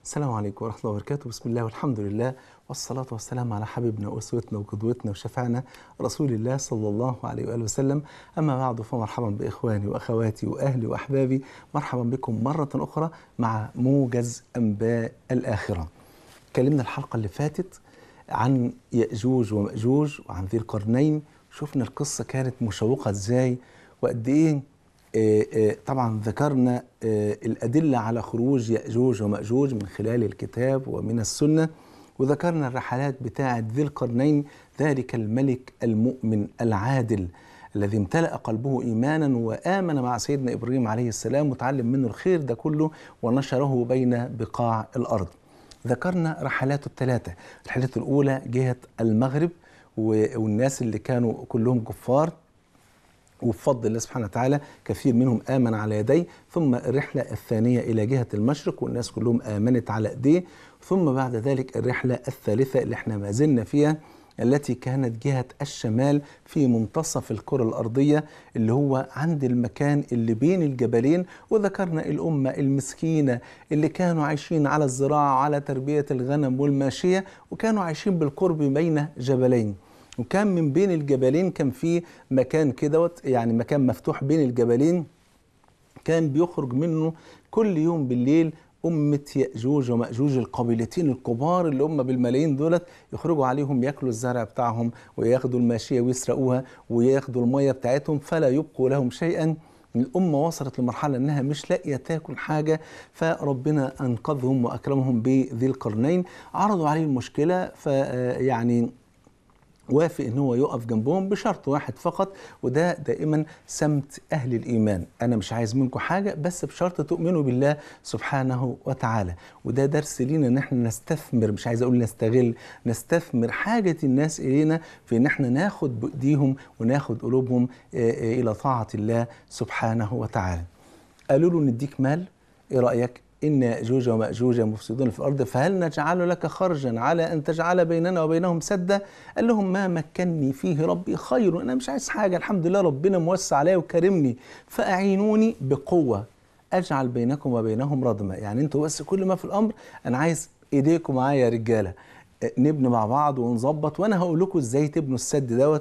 السلام عليكم ورحمة الله وبركاته بسم الله والحمد لله والصلاة والسلام على حبيبنا وأسوتنا وقدوتنا وشفعنا رسول الله صلى الله عليه وآله وسلم أما بعد فمرحبا بإخواني وأخواتي وأهلي وأحبابي مرحبا بكم مرة أخرى مع موجز أنباء الآخرة اتكلمنا الحلقة اللي فاتت عن يأجوج ومأجوج وعن ذي القرنين شفنا القصة كانت مشوقة ازاي وقد ايه آه، آه، طبعا ذكرنا آه، الأدلة على خروج يأجوج ومأجوج من خلال الكتاب ومن السنة وذكرنا الرحلات بتاعة ذي القرنين ذلك الملك المؤمن العادل الذي امتلأ قلبه إيمانا وآمن مع سيدنا إبراهيم عليه السلام وتعلم منه الخير ده كله ونشره بين بقاع الأرض ذكرنا رحلاته الثلاثة الرحلة الأولى جهة المغرب و- والناس اللي كانوا كلهم كفار وبفضل الله سبحانه وتعالى كثير منهم آمن على يديه ثم الرحلة الثانية إلى جهة المشرق والناس كلهم آمنت على إيديه ثم بعد ذلك الرحلة الثالثة اللي احنا ما زلنا فيها التي كانت جهة الشمال في منتصف الكرة الأرضية اللي هو عند المكان اللي بين الجبلين وذكرنا الأمة المسكينة اللي كانوا عايشين على الزراعة وعلى تربية الغنم والماشية وكانوا عايشين بالقرب بين جبلين وكان من بين الجبلين كان في مكان كده يعني مكان مفتوح بين الجبلين كان بيخرج منه كل يوم بالليل أمة يأجوج ومأجوج القبيلتين الكبار اللي هم بالملايين دولت يخرجوا عليهم ياكلوا الزرع بتاعهم وياخدوا الماشية ويسرقوها وياخدوا المية بتاعتهم فلا يبقوا لهم شيئا الأمة وصلت لمرحلة أنها مش لاقية تاكل حاجة فربنا أنقذهم وأكرمهم بذي القرنين عرضوا عليه المشكلة فيعني وافق ان هو يقف جنبهم بشرط واحد فقط وده دائما سمت اهل الايمان انا مش عايز منكم حاجه بس بشرط تؤمنوا بالله سبحانه وتعالى وده درس لينا ان احنا نستثمر مش عايز اقول نستغل نستثمر حاجه الناس الينا في ان احنا ناخد بايديهم وناخد قلوبهم آه، آه، الى طاعه الله سبحانه وتعالى قالوا له نديك مال ايه رايك إن يأجوج ومأجوج مفسدون في الأرض فهل نجعل لك خرجا على أن تجعل بيننا وبينهم سدا قال لهم ما مكنني فيه ربي خير أنا مش عايز حاجة الحمد لله ربنا موسع عليا وكرمني فأعينوني بقوة أجعل بينكم وبينهم ردما يعني أنتوا بس كل ما في الأمر أنا عايز إيديكم معايا يا رجالة أه، نبني مع بعض ونظبط وأنا هقول لكم إزاي تبنوا السد دوت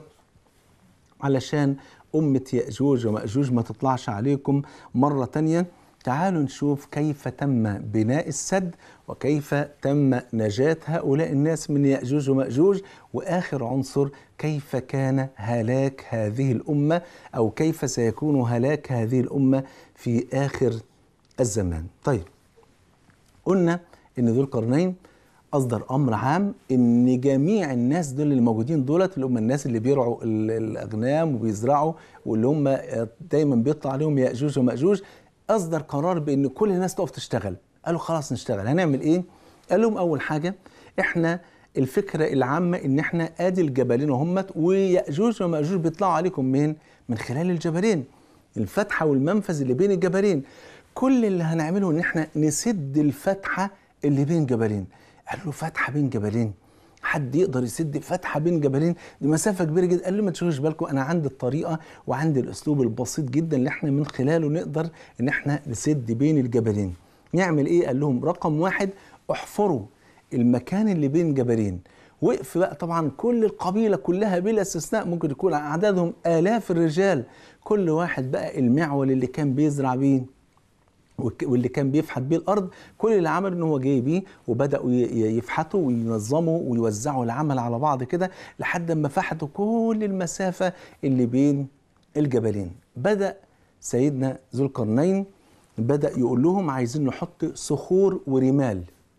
علشان أمة يأجوج ومأجوج ما تطلعش عليكم مرة تانية تعالوا نشوف كيف تم بناء السد وكيف تم نجاة هؤلاء الناس من يأجوج ومأجوج وآخر عنصر كيف كان هلاك هذه الأمة أو كيف سيكون هلاك هذه الأمة في آخر الزمان طيب قلنا ان ذو القرنين اصدر امر عام ان جميع الناس دول اللي موجودين دولت اللي هم الناس اللي بيرعوا ال- الاغنام وبيزرعوا واللي هم دايما بيطلع عليهم ياجوج وماجوج اصدر قرار بان كل الناس تقف تشتغل قالوا خلاص نشتغل هنعمل ايه قال لهم اول حاجه احنا الفكره العامه ان احنا ادي الجبلين وهمت وياجوج وماجوج بيطلعوا عليكم من من خلال الجبلين الفتحه والمنفذ اللي بين الجبلين كل اللي هنعمله ان احنا نسد الفتحه اللي بين جبلين قال له فتحه بين جبلين حد يقدر يسد فتحه بين جبلين دي مسافه كبيره جدا قال له ما تشغلوش بالكم انا عندي الطريقه وعندي الاسلوب البسيط جدا اللي احنا من خلاله نقدر ان احنا نسد بين الجبلين نعمل ايه قال لهم رقم واحد احفروا المكان اللي بين جبلين وقف بقى طبعا كل القبيله كلها بلا استثناء ممكن يكون عددهم الاف الرجال كل واحد بقى المعول اللي كان بيزرع بيه والك- واللي كان بيفحت بيه الارض كل اللي عمله ان هو جاي بيه وبداوا ي- ي- يفحتوا وينظموا ويوزعوا العمل على بعض كده لحد ما فحتوا كل المسافه اللي بين الجبلين بدا سيدنا ذو القرنين بدا يقول لهم عايزين نحط صخور ورمال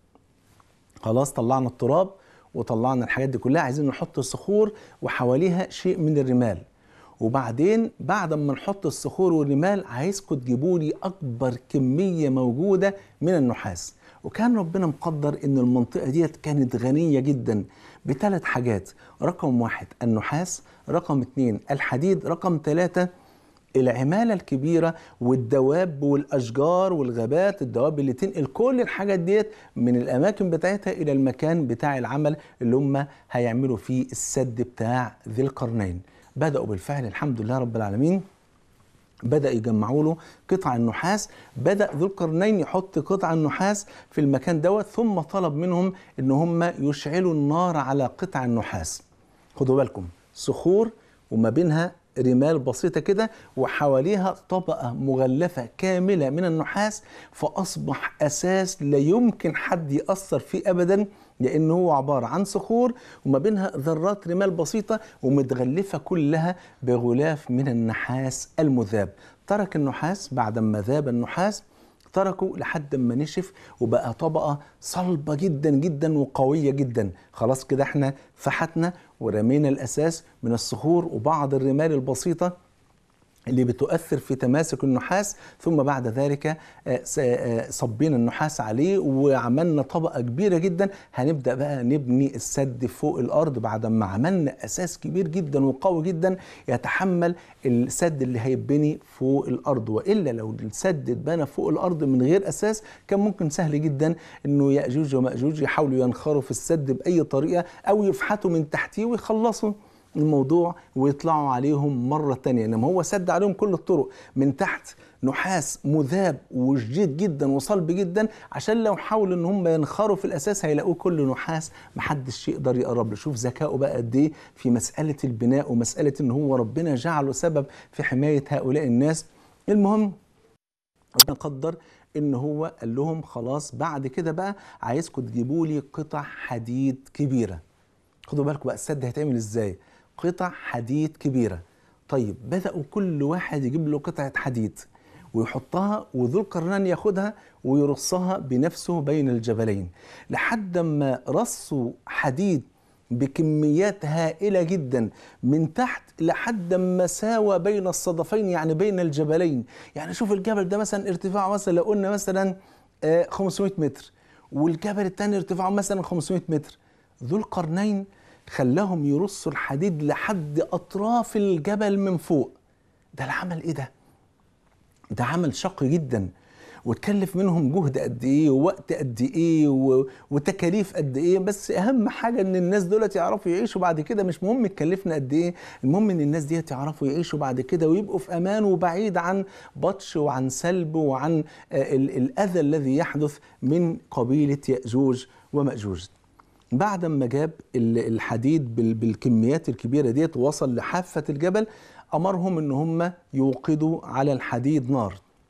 خلاص طلعنا التراب وطلعنا الحاجات دي كلها عايزين نحط صخور وحواليها شيء من الرمال وبعدين بعد ما نحط الصخور والرمال عايزكم تجيبوا لي اكبر كميه موجوده من النحاس وكان ربنا مقدر ان المنطقه ديت كانت غنيه جدا بثلاث حاجات رقم واحد النحاس رقم اتنين الحديد رقم ثلاثة العمالة الكبيرة والدواب والأشجار والغابات الدواب اللي تنقل كل الحاجات ديت من الأماكن بتاعتها إلى المكان بتاع العمل اللي هم هيعملوا فيه السد بتاع ذي القرنين بدأوا بالفعل الحمد لله رب العالمين بدأ يجمعوا له قطع النحاس بدأ ذو القرنين يحط قطع النحاس في المكان دوت ثم طلب منهم ان هم يشعلوا النار على قطع النحاس خدوا بالكم صخور وما بينها رمال بسيطة كده وحواليها طبقة مغلفة كاملة من النحاس فأصبح أساس لا يمكن حد يأثر فيه أبدا لأنه هو عبارة عن صخور وما بينها ذرات رمال بسيطة ومتغلفة كلها بغلاف من النحاس المذاب ترك النحاس بعد ما ذاب النحاس تركه لحد ما نشف وبقى طبقة صلبة جدا جدا وقوية جدا خلاص كده احنا فحتنا ورمينا الأساس من الصخور وبعض الرمال البسيطة اللي بتؤثر في تماسك النحاس ثم بعد ذلك صبينا النحاس عليه وعملنا طبقة كبيرة جدا هنبدأ بقى نبني السد فوق الأرض بعد ما عملنا أساس كبير جدا وقوي جدا يتحمل السد اللي هيبني فوق الأرض وإلا لو السد اتبنى فوق الأرض من غير أساس كان ممكن سهل جدا إنه يأجوج ومأجوج يحاولوا ينخروا في السد بأي طريقة أو يفحتوا من تحتيه ويخلصوا الموضوع ويطلعوا عليهم مرة تانية إنما هو سد عليهم كل الطرق من تحت نحاس مذاب وشديد جدا وصلب جدا عشان لو حاولوا ان هم ينخروا في الاساس هيلاقوه كله نحاس محدش يقدر يقرب له شوف ذكائه بقى قد ايه في مساله البناء ومساله ان هو ربنا جعله سبب في حمايه هؤلاء الناس المهم ربنا قدر ان هو قال لهم خلاص بعد كده بقى عايزكم تجيبوا لي قطع حديد كبيره خدوا بالكم بقى السد هيتعمل ازاي قطع حديد كبيرة طيب بدأوا كل واحد يجيب له قطعة حديد ويحطها وذو القرنان ياخدها ويرصها بنفسه بين الجبلين لحد ما رصوا حديد بكميات هائلة جدا من تحت لحد ما ساوى بين الصدفين يعني بين الجبلين يعني شوف الجبل ده مثلا ارتفاعه مثلا لو قلنا مثلا 500 متر والجبل الثاني ارتفاعه مثلا 500 متر ذو القرنين خلاهم يرصوا الحديد لحد اطراف الجبل من فوق ده العمل ايه ده ده عمل شق جدا وتكلف منهم جهد قد ايه ووقت قد ايه و... وتكاليف قد ايه بس اهم حاجه ان الناس دولت يعرفوا يعيشوا بعد كده مش مهم تكلفنا قد ايه المهم ان الناس ديت يعرفوا يعيشوا بعد كده ويبقوا في امان وبعيد عن بطش وعن سلب وعن ال... الاذى الذي يحدث من قبيله ياجوج وماجوج بعد ما جاب الحديد بالكميات الكبيره ديت ووصل لحافه الجبل امرهم ان هم يوقدوا على الحديد نار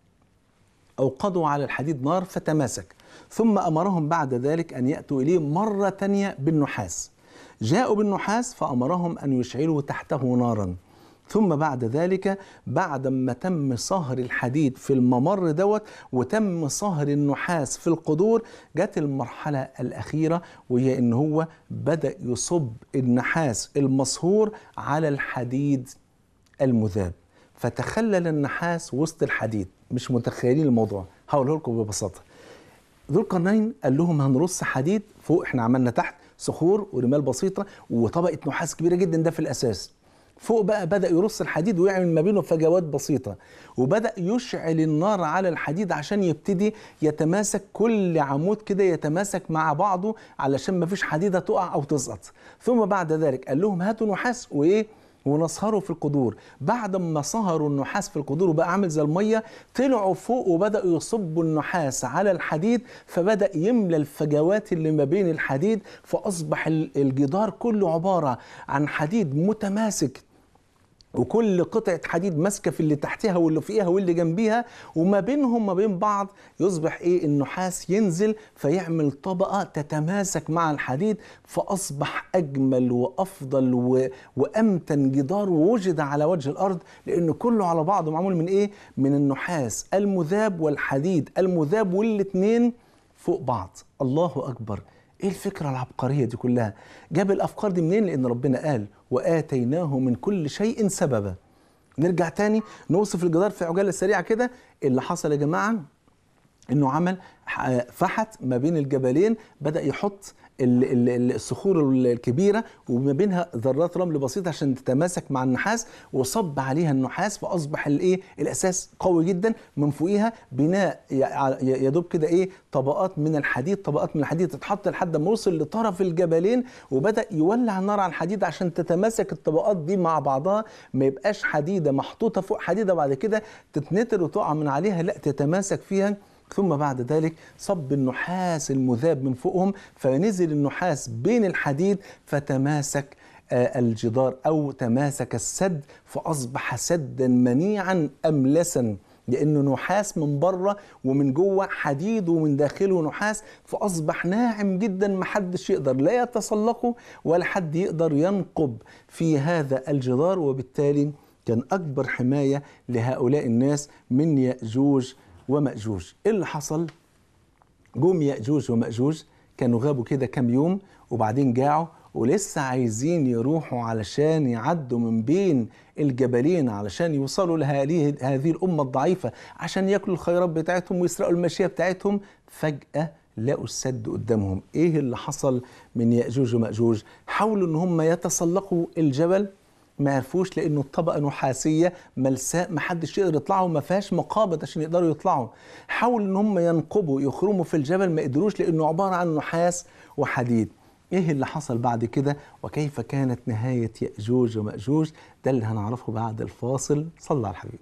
اوقدوا على الحديد نار فتماسك ثم امرهم بعد ذلك ان ياتوا اليه مره تانيه بالنحاس جاءوا بالنحاس فامرهم ان يشعلوا تحته نارا ثم بعد ذلك بعد ما تم صهر الحديد في الممر دوت وتم صهر النحاس في القدور جت المرحلة الأخيرة وهي إن هو بدأ يصب النحاس المصهور على الحديد المذاب فتخلل النحاس وسط الحديد مش متخيلين الموضوع هقوله لكم ببساطة ذو القرنين قال لهم هنرص حديد فوق احنا عملنا تحت صخور ورمال بسيطة وطبقة نحاس كبيرة جدا ده في الأساس فوق بقى بدأ يرص الحديد ويعمل ما بينه فجوات بسيطة وبدأ يشعل النار على الحديد عشان يبتدي يتماسك كل عمود كده يتماسك مع بعضه علشان ما فيش حديدة تقع أو تسقط ثم بعد ذلك قال لهم هاتوا نحاس وإيه ونصهروا في القدور بعد ما صهروا النحاس في القدور وبقى عامل زي الميه طلعوا فوق وبداوا يصبوا النحاس على الحديد فبدا يملى الفجوات اللي ما بين الحديد فاصبح الجدار كله عباره عن حديد متماسك وكل قطعة حديد ماسكة في اللي تحتها واللي فوقيها واللي جنبيها وما بينهم ما بين بعض يصبح ايه النحاس ينزل فيعمل طبقة تتماسك مع الحديد فأصبح أجمل وأفضل و... وأمتن جدار وجد على وجه الأرض لأنه كله على بعضه معمول من ايه؟ من النحاس المذاب والحديد المذاب والاتنين فوق بعض الله أكبر ايه الفكره العبقريه دي كلها جاب الافكار دي منين لان ربنا قال واتيناه من كل شيء سببا نرجع تاني نوصف الجدار في عجاله سريعه كده اللي حصل يا جماعه انه عمل فحت ما بين الجبلين بدا يحط ال- ال- ال- الصخور الكبيره وما بينها ذرات رمل بسيطه عشان تتماسك مع النحاس وصب عليها النحاس فاصبح الايه الاساس قوي جدا من فوقيها بناء ي- ي- يدوب كده ايه طبقات من الحديد طبقات من الحديد تتحط لحد ما وصل لطرف الجبلين وبدا يولع النار على الحديد عشان تتماسك الطبقات دي مع بعضها ما يبقاش حديده محطوطه فوق حديده بعد كده تتنتر وتقع من عليها لا تتماسك فيها ثم بعد ذلك صب النحاس المذاب من فوقهم فنزل النحاس بين الحديد فتماسك آه، الجدار او تماسك السد فاصبح سدا منيعا املسا لانه نحاس من بره ومن جوه حديد ومن داخله نحاس فاصبح ناعم جدا محدش يقدر لا يتسلقه ولا حد يقدر ينقب في هذا الجدار وبالتالي كان اكبر حمايه لهؤلاء الناس من ياجوج وماجوج ايه اللي حصل جم ياجوج وماجوج كانوا غابوا كده كام يوم وبعدين جاعوا ولسه عايزين يروحوا علشان يعدوا من بين الجبلين علشان يوصلوا لهذه هذه الامه الضعيفه عشان ياكلوا الخيرات بتاعتهم ويسرقوا الماشيه بتاعتهم فجاه لقوا السد قدامهم ايه اللي حصل من ياجوج وماجوج حاولوا ان هم يتسلقوا الجبل ما عرفوش لانه الطبقه نحاسيه ملساء ما حدش يقدر يطلعوا وما فيهاش مقابض عشان يقدروا يطلعوا حاولوا ان هم ينقبوا يخرموا في الجبل ما قدروش لانه عباره عن نحاس وحديد ايه اللي حصل بعد كده وكيف كانت نهايه ياجوج وماجوج ده اللي هنعرفه بعد الفاصل صلى على الحبيب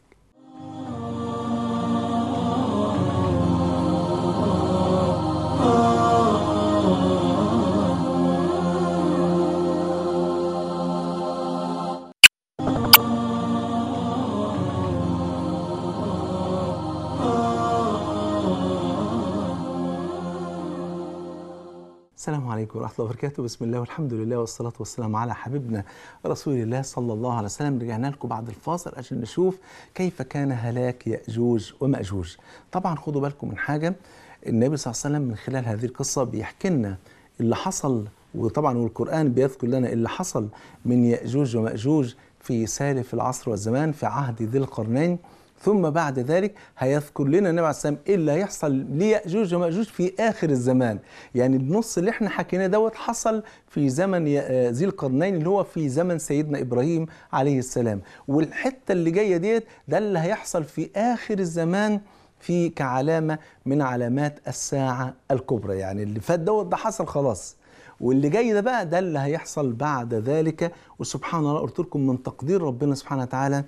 السلام عليكم ورحمة الله وبركاته بسم الله والحمد لله والصلاة والسلام على حبيبنا رسول الله صلى الله عليه وسلم رجعنا لكم بعد الفاصل عشان نشوف كيف كان هلاك يأجوج ومأجوج طبعا خدوا بالكم من حاجة النبي صلى الله عليه وسلم من خلال هذه القصة بيحكي لنا اللي حصل وطبعا والقرآن بيذكر لنا اللي حصل من يأجوج ومأجوج في سالف العصر والزمان في عهد ذي القرنين ثم بعد ذلك هيذكر لنا النبي عليه السلام ايه اللي هيحصل ليأجوج ومأجوج في آخر الزمان يعني النص اللي احنا حكيناه دوت حصل في زمن ي- آه ذي القرنين اللي هو في زمن سيدنا إبراهيم عليه السلام والحتة اللي جاية ديت ده اللي هيحصل في آخر الزمان في كعلامة من علامات الساعة الكبرى يعني اللي فات دوت ده حصل خلاص واللي جاي ده بقى ده اللي هيحصل بعد ذلك وسبحان الله قلت لكم من تقدير ربنا سبحانه وتعالى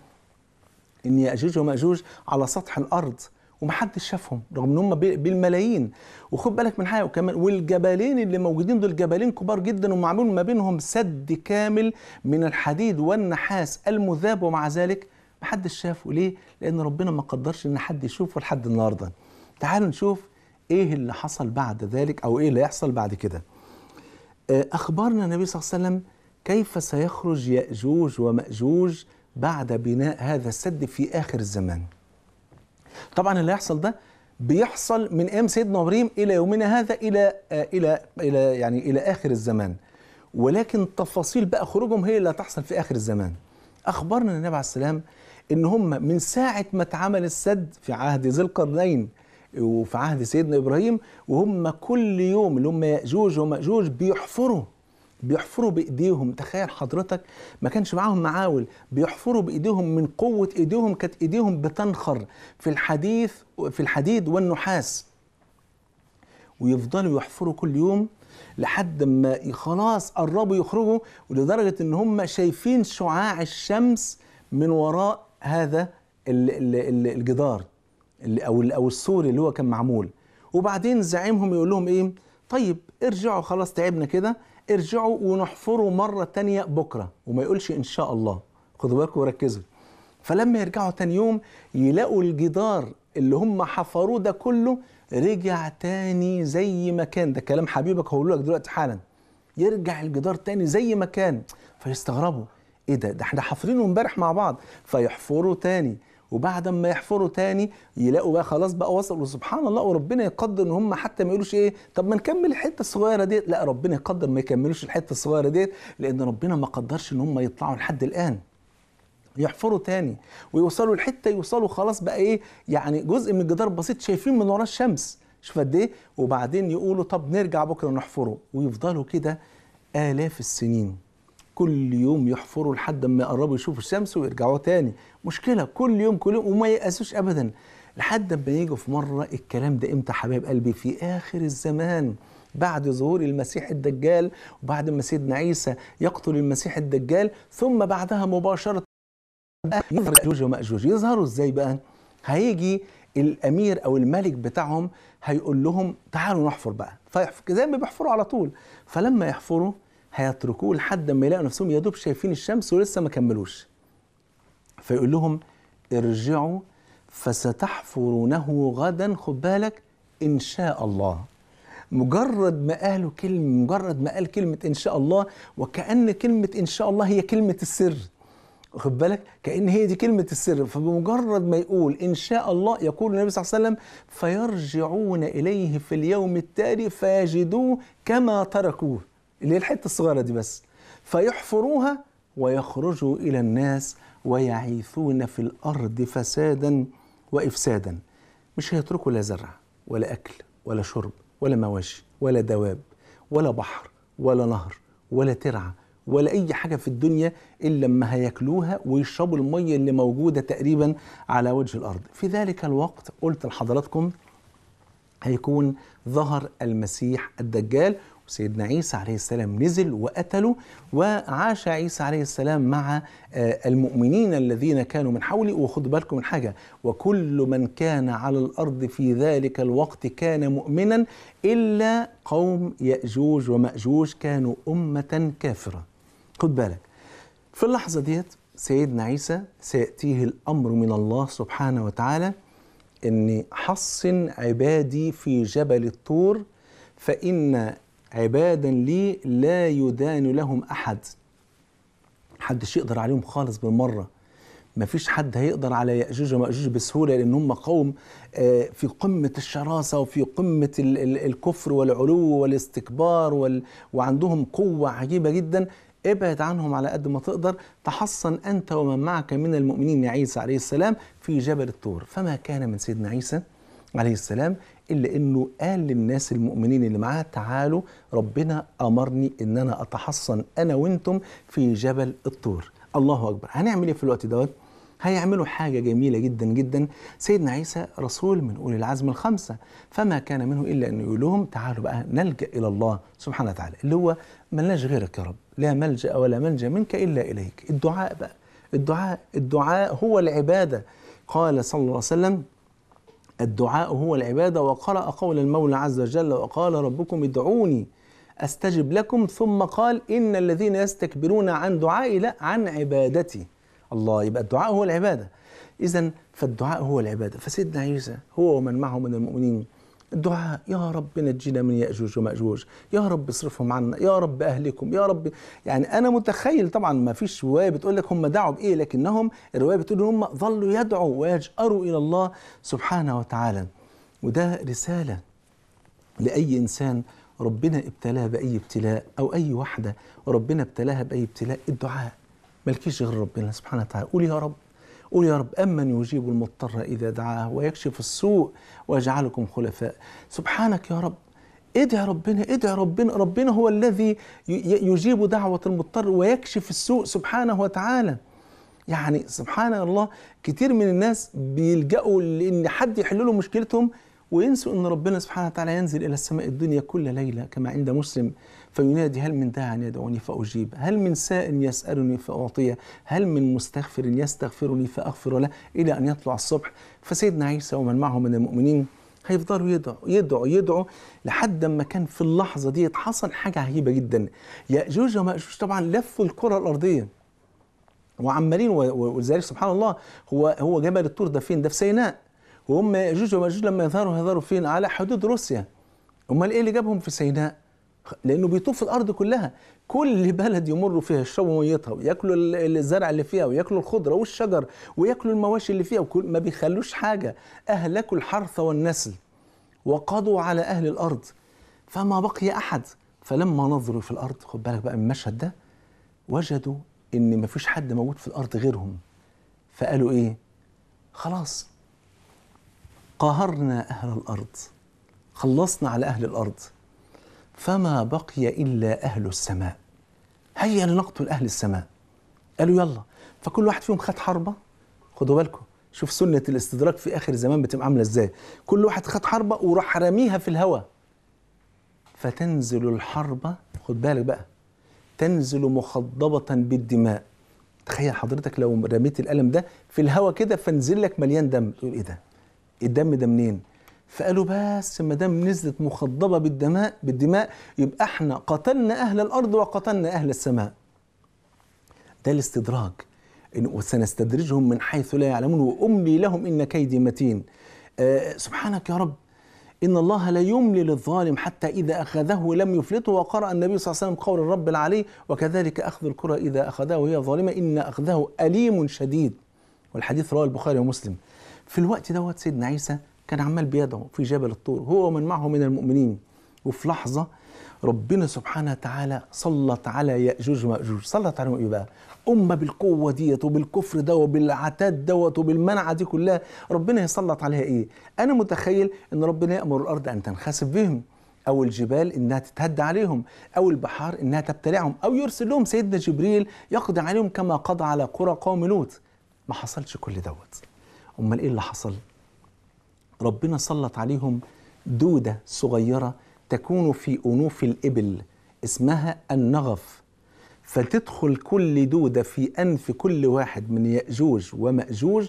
ان ياجوج وماجوج على سطح الارض ومحدش شافهم رغم ان هم بي- بالملايين وخد بالك من حاجه وكمان والجبلين اللي موجودين دول جبلين كبار جدا ومعمول ما بينهم سد كامل من الحديد والنحاس المذاب ومع ذلك محدش شافه ليه؟ لان ربنا ما قدرش ان حد يشوفه لحد النهارده. تعالوا نشوف ايه اللي حصل بعد ذلك او ايه اللي هيحصل بعد كده. آه، أخبرنا النبي صلى الله عليه وسلم كيف سيخرج يأجوج ومأجوج بعد بناء هذا السد في آخر الزمان طبعا اللي هيحصل ده بيحصل من ايام سيدنا ابراهيم الى يومنا هذا الى آه، الى الى يعني الى اخر الزمان ولكن تفاصيل بقى خروجهم هي اللي هتحصل في اخر الزمان اخبرنا النبي عليه السلام ان هم من ساعه ما اتعمل السد في عهد ذي القرنين وفي عهد سيدنا ابراهيم وهم كل يوم اللي هم ياجوج وماجوج بيحفروا بيحفروا بايديهم تخيل حضرتك ما كانش معاهم معاول بيحفروا بايديهم من قوه ايديهم كانت ايديهم بتنخر في الحديث في الحديد والنحاس ويفضلوا يحفروا كل يوم لحد ما خلاص قربوا يخرجوا ولدرجه ان هم شايفين شعاع الشمس من وراء هذا ال- ال- ال- الجدار اللي- او ال- او السور اللي هو كان معمول وبعدين زعيمهم يقول لهم ايه طيب ارجعوا خلاص تعبنا كده ارجعوا ونحفروا مرة تانية بكرة وما يقولش إن شاء الله خدوا بالكم وركزوا فلما يرجعوا تاني يوم يلاقوا الجدار اللي هم حفروه ده كله رجع تاني زي ما كان ده كلام حبيبك هقوله لك دلوقتي حالا يرجع الجدار تاني زي ما كان فيستغربوا ايه ده ده احنا حافرينه امبارح مع بعض فيحفروا تاني وبعد ما يحفروا تاني يلاقوا بقى خلاص بقى وصلوا سبحان الله وربنا يقدر ان هم حتى ما يقولوش ايه طب ما نكمل الحته الصغيره ديت لا ربنا يقدر ما يكملوش الحته الصغيره ديت لان ربنا ما قدرش ان هم يطلعوا لحد الان يحفروا تاني ويوصلوا لحته يوصلوا خلاص بقى ايه يعني جزء من الجدار بسيط شايفين من وراه الشمس شوف قد ايه وبعدين يقولوا طب نرجع بكره نحفره ويفضلوا كده آلاف السنين كل يوم يحفروا لحد ما يقربوا يشوفوا الشمس ويرجعوا تاني مشكلة كل يوم كل يوم وما ييأسوش أبدا لحد ما يجوا في مرة الكلام ده إمتى حبايب قلبي في آخر الزمان بعد ظهور المسيح الدجال وبعد ما سيدنا عيسى يقتل المسيح الدجال ثم بعدها مباشرة يظهر يأجوج ومأجوج يظهروا ازاي بقى؟ هيجي الامير او الملك بتاعهم هيقول لهم تعالوا نحفر بقى فيحفر زي ما بيحفروا على طول فلما يحفروا هيتركوه لحد ما يلاقوا نفسهم يا دوب شايفين الشمس ولسه ما كملوش فيقول لهم ارجعوا فستحفرونه غدا خد بالك ان شاء الله مجرد ما قالوا كلمه مجرد ما قال كلمه ان شاء الله وكأن كلمه ان شاء الله هي كلمه السر واخد بالك كأن هي دي كلمة السر فبمجرد ما يقول إن شاء الله يقول النبي صلى الله عليه وسلم فيرجعون إليه في اليوم التالي فيجدوه كما تركوه اللي هي الحتة الصغيرة دي بس فيحفروها ويخرجوا إلى الناس ويعيثون في الأرض فسادا وإفسادا مش هيتركوا لا زرع ولا أكل ولا شرب ولا مواشي ولا دواب ولا بحر ولا نهر ولا ترعه ولا اي حاجه في الدنيا الا لما هياكلوها ويشربوا الميه اللي موجوده تقريبا على وجه الارض في ذلك الوقت قلت لحضراتكم هيكون ظهر المسيح الدجال وسيدنا عيسى عليه السلام نزل وقتله وعاش عيسى عليه السلام مع المؤمنين الذين كانوا من حوله وخدوا بالكم من حاجه وكل من كان على الارض في ذلك الوقت كان مؤمنا الا قوم ياجوج وماجوج كانوا امه كافره خد بالك في اللحظه ديت سيدنا عيسى سياتيه الامر من الله سبحانه وتعالى ان حصن عبادي في جبل الطور فان عبادا لي لا يدان لهم احد محدش يقدر عليهم خالص بالمره مفيش حد هيقدر على ياجوج وماجوج بسهوله لان هم قوم في قمه الشراسه وفي قمه الكفر والعلو والاستكبار وعندهم قوه عجيبه جدا ابعد عنهم على قد ما تقدر تحصن انت ومن معك من المؤمنين يا عيسى عليه السلام في جبل الطور فما كان من سيدنا عيسى عليه السلام الا انه قال للناس المؤمنين اللي معاه تعالوا ربنا امرني ان انا اتحصن انا وانتم في جبل الطور الله اكبر هنعمل ايه في الوقت دوت هيعملوا حاجه جميله جدا جدا سيدنا عيسى رسول من اولي العزم الخمسه فما كان منه الا انه يقول لهم تعالوا بقى نلجا الى الله سبحانه وتعالى اللي هو ملناش غيرك يا رب لا ملجا ولا منجا منك الا اليك الدعاء بقى الدعاء الدعاء هو العباده قال صلى الله عليه وسلم الدعاء هو العباده وقرأ قول المولى عز وجل وقال ربكم ادعوني استجب لكم ثم قال ان الذين يستكبرون عن دعائي لا عن عبادتي الله يبقى الدعاء هو العباده اذا فالدعاء هو العباده فسيدنا عيسى هو ومن معه من المؤمنين الدعاء يا رب نجينا من ياجوج وماجوج يا رب اصرفهم عنا يا رب اهلكم يا رب يعني انا متخيل طبعا ما فيش روايه بتقول لك هم دعوا بايه لكنهم الروايه بتقول هم ظلوا يدعوا ويجأروا الى الله سبحانه وتعالى وده رساله لاي انسان ربنا ابتلاه باي ابتلاء او اي واحده وربنا ابتلاها باي ابتلاء الدعاء مالكيش غير ربنا سبحانه وتعالى قول يا رب قول يا رب أمن يجيب المضطر إذا دعاه ويكشف السوء ويجعلكم خلفاء سبحانك يا رب ادعي ربنا ادعي ربنا ربنا هو الذي يجيب دعوة المضطر ويكشف السوء سبحانه وتعالى يعني سبحان الله كتير من الناس بيلجأوا لأن حد يحل له مشكلتهم وينسوا أن ربنا سبحانه وتعالى ينزل إلى السماء الدنيا كل ليلة كما عند مسلم فينادي هل من داع يدعوني فأجيب هل من سائل يسألني فأعطيه هل من مستغفر يستغفرني فأغفر له إلى أن يطلع الصبح فسيدنا عيسى ومن معه من المؤمنين هيفضلوا يدعوا يدعوا يدعوا لحد ما كان في اللحظة دي حصل حاجة عجيبة جدا يأجوج ومأجوج طبعا لفوا الكرة الأرضية وعمالين ولذلك سبحان الله هو هو جبل الطور ده فين؟ ده في سيناء وهم يأجوج ومأجوج لما يظهروا هيظهروا فين؟ على حدود روسيا امال ايه اللي جابهم في سيناء؟ لانه بيطوف الارض كلها كل بلد يمروا فيها يشربوا ميتها وياكلوا الزرع اللي فيها وياكلوا الخضره والشجر وياكلوا المواشي اللي فيها وكل ما بيخلوش حاجه اهلكوا الحرث والنسل وقضوا على اهل الارض فما بقي احد فلما نظروا في الارض خد بالك بقى من المشهد ده وجدوا ان ما فيش حد موجود في الارض غيرهم فقالوا ايه خلاص قهرنا اهل الارض خلصنا على أهل الأرض فما بقي إلا أهل السماء هيا لنقتل أهل السماء قالوا يلا فكل واحد فيهم خد حربة خدوا بالكم شوف سنة الاستدراك في آخر الزمان بتبقى عاملة ازاي كل واحد خد حربة وراح راميها في الهواء فتنزل الحربة خد بالك بقى تنزل مخضبة بالدماء تخيل حضرتك لو رميت القلم ده في الهواء كده فنزل لك مليان دم تقول ايه ده الدم ده منين فقالوا بس ما دام نزلت مخضبة بالدماء بالدماء يبقى احنا قتلنا أهل الأرض وقتلنا أهل السماء ده الاستدراج إن وسنستدرجهم من حيث لا يعلمون وأملي لهم إن كيدي متين آه سبحانك يا رب إن الله لا يملي للظالم حتى إذا أخذه لم يفلته وقرأ النبي صلى الله عليه وسلم قول الرب العلي وكذلك أخذ القرى إذا أخذه وهي ظالمة إن أخذه أليم شديد والحديث رواه البخاري ومسلم في الوقت دوت سيدنا عيسى كان عمال بيدعو في جبل الطور هو ومن معه من المؤمنين وفي لحظة ربنا سبحانه وتعالى سلط على يأجوج ومأجوج سلط عليهم إيه بقى أمة بالقوة ديت وبالكفر ده وبالعتاد دوت وبالمنعة دي كلها ربنا يسلط عليها إيه أنا متخيل أن ربنا يأمر الأرض أن تنخسف بهم أو الجبال إنها تتهد عليهم أو البحار إنها تبتلعهم أو يرسل لهم سيدنا جبريل يقضي عليهم كما قضى على قرى قوم لوط ما حصلش كل دوت أمال إيه اللي حصل ربنا سلط عليهم دودة صغيرة تكون في أنوف الإبل اسمها النغف فتدخل كل دودة في أنف كل واحد من يأجوج ومأجوج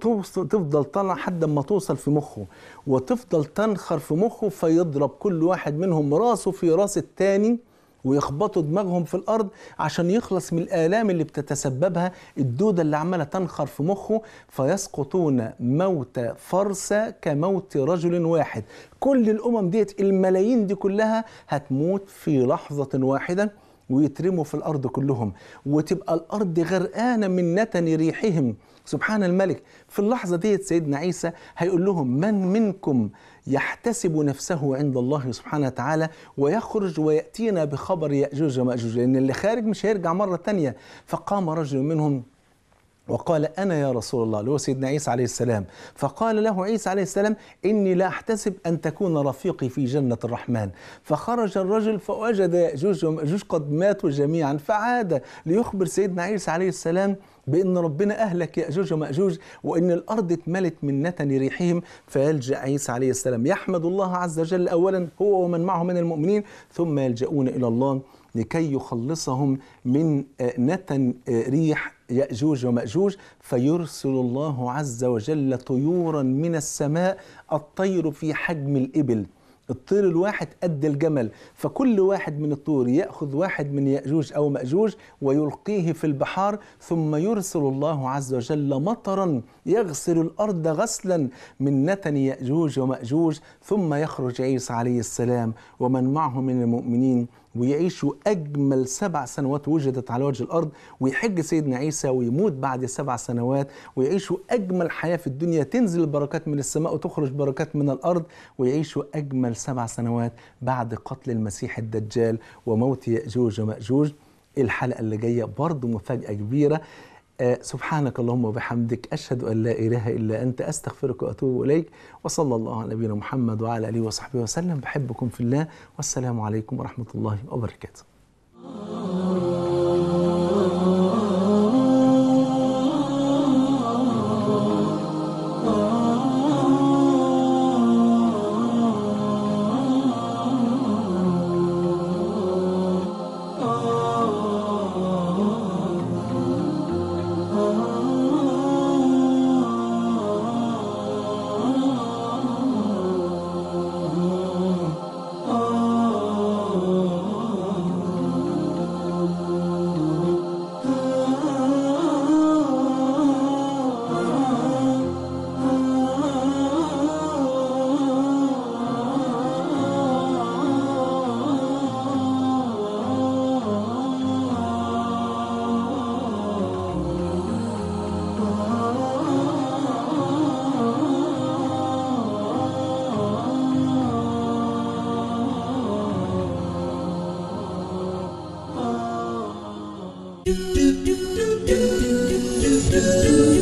وتفضل طالعة حد ما توصل في مخه وتفضل تنخر في مخه فيضرب كل واحد منهم راسه في راس التاني ويخبطوا دماغهم في الارض عشان يخلص من الالام اللي بتتسببها الدوده اللي عماله تنخر في مخه فيسقطون موت فرسه كموت رجل واحد كل الامم ديت الملايين دي كلها هتموت في لحظه واحده ويترموا في الارض كلهم وتبقى الارض غرقانه من نتن ريحهم سبحان الملك في اللحظه ديت سيدنا عيسى هيقول لهم من منكم يحتسب نفسه عند الله سبحانه وتعالى ويخرج ويأتينا بخبر يأجوج ومأجوج لأن اللي خارج مش هيرجع مرة تانية فقام رجل منهم وقال أنا يا رسول الله اللي هو سيدنا عيسى عليه السلام فقال له عيسى عليه السلام إني لا أحتسب أن تكون رفيقي في جنة الرحمن فخرج الرجل فوجد يأجوج ومأجوج قد ماتوا جميعا فعاد ليخبر سيدنا عيسى عليه السلام بأن ربنا أهلك يأجوج ومأجوج وأن الأرض اتملت من نتن ريحهم فيلجأ عيسى عليه السلام يحمد الله عز وجل أولا هو ومن معه من المؤمنين ثم يلجؤون إلى الله لكي يخلصهم من نتن ريح يأجوج ومأجوج فيرسل الله عز وجل طيورا من السماء الطير في حجم الإبل الطير الواحد قد الجمل فكل واحد من الطيور ياخذ واحد من ياجوج او ماجوج ويلقيه في البحار ثم يرسل الله عز وجل مطرا يغسل الارض غسلا من نتن ياجوج وماجوج ثم يخرج عيسى عليه السلام ومن معه من المؤمنين ويعيشوا أجمل سبع سنوات وجدت على وجه الأرض ويحج سيدنا عيسى ويموت بعد سبع سنوات ويعيشوا أجمل حياة في الدنيا تنزل البركات من السماء وتخرج بركات من الأرض ويعيشوا أجمل سبع سنوات بعد قتل المسيح الدجال وموت يأجوج ومأجوج الحلقة اللي جاية برضه مفاجأة كبيرة آه سبحانك اللهم وبحمدك أشهد أن لا إله إلا أنت أستغفرك وأتوب إليك وصلى الله على نبينا محمد وعلى آله وصحبه وسلم بحبكم في الله والسلام عليكم ورحمة الله وبركاته do do do do do do do